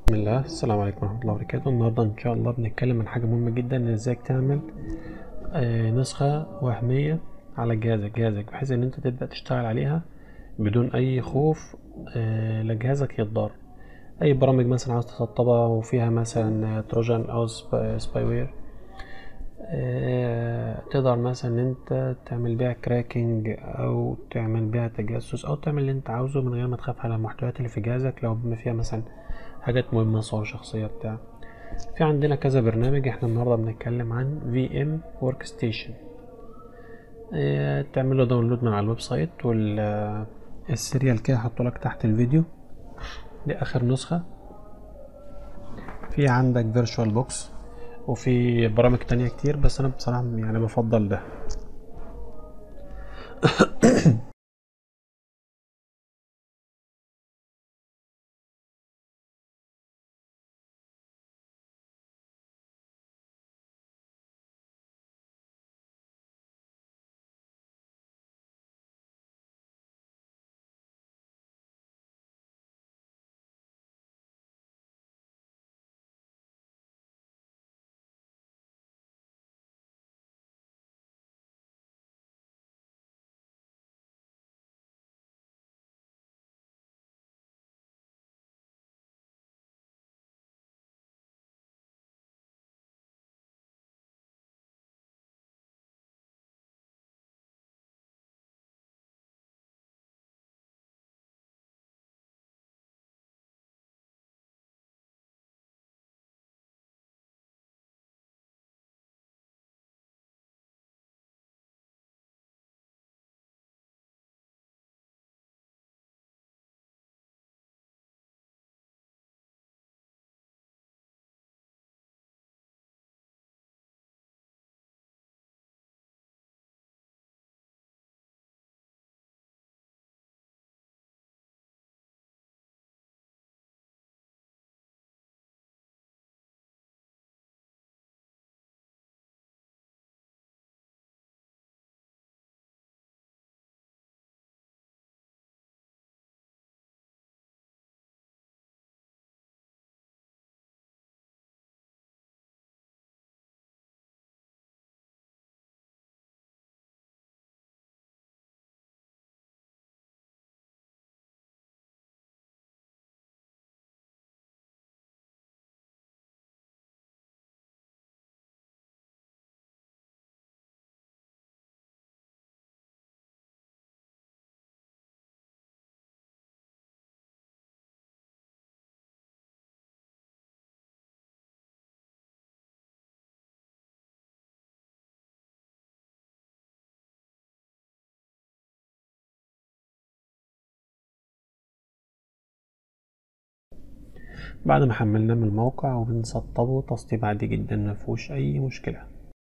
بسم الله السلام عليكم ورحمة الله وبركاته النهاردة إن شاء الله بنتكلم عن حاجة مهمة جدا إزاي تعمل آه، نسخة وهمية على جهازك جهازك بحيث إن أنت تبدأ تشتغل عليها بدون أي خوف آه، لجهازك يتضر أي برامج مثلا عاوز تسطبها وفيها مثلا تروجان أو سبا- سبايوير آه، تقدر مثلا إن أنت تعمل بيها كراكنج أو تعمل بيها تجسس أو تعمل اللي أنت عاوزه من غير ما تخاف على المحتويات اللي في جهازك لو بما فيها مثلا حاجات مهمة صور شخصية بتاع في عندنا كذا برنامج احنا النهاردة بنتكلم عن في ام ورك ستيشن تعمله داونلود من على الويب سايت والسيريال كده هحطه لك تحت الفيديو دي اخر نسخة في عندك فيرتشوال بوكس وفي برامج تانية كتير بس انا بصراحة يعني بفضل ده بعد ما حملناه من الموقع وبنسطبه تسطيب عادي جدا مفيهوش اي مشكلة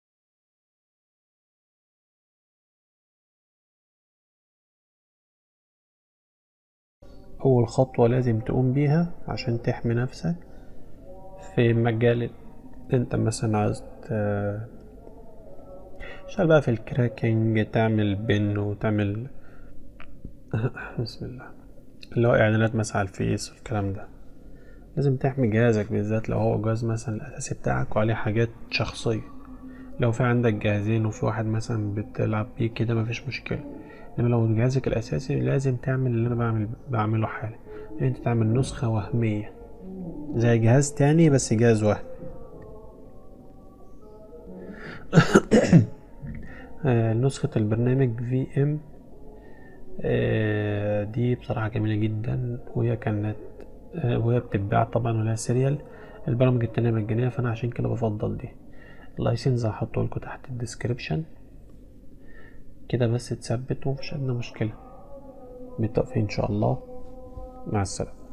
اول خطوة لازم تقوم بيها عشان تحمي نفسك في مجال انت مثلا عايز ت- تشتغل بقى في الكراكنج تعمل بن وتعمل بسم الله اللي هو اعلانات مثلا على الفيس والكلام ده لازم تحمي جهازك بالذات لو هو جهاز مثلا الاساسي بتاعك وعليه حاجات شخصية لو في عندك جهازين وفي واحد مثلا بتلعب بيه كده مفيش مشكلة انما لو جهازك الاساسي لازم تعمل اللي انا بعمل بعمله حالي ان انت تعمل نسخة وهمية زي جهاز تاني بس جهاز وهمي آه، نسخة البرنامج في ام دي بصراحة جميلة جدا وهي كانت آه، وهي بتتباع طبعا ولها سيريال البرامج التانية مجانية فأنا عشان كده بفضل دي اللايسنس هحطه لكم تحت الديسكريبشن كده بس تثبت ومفيش أدنى مشكلة بالتوفيق إن شاء الله مع السلامة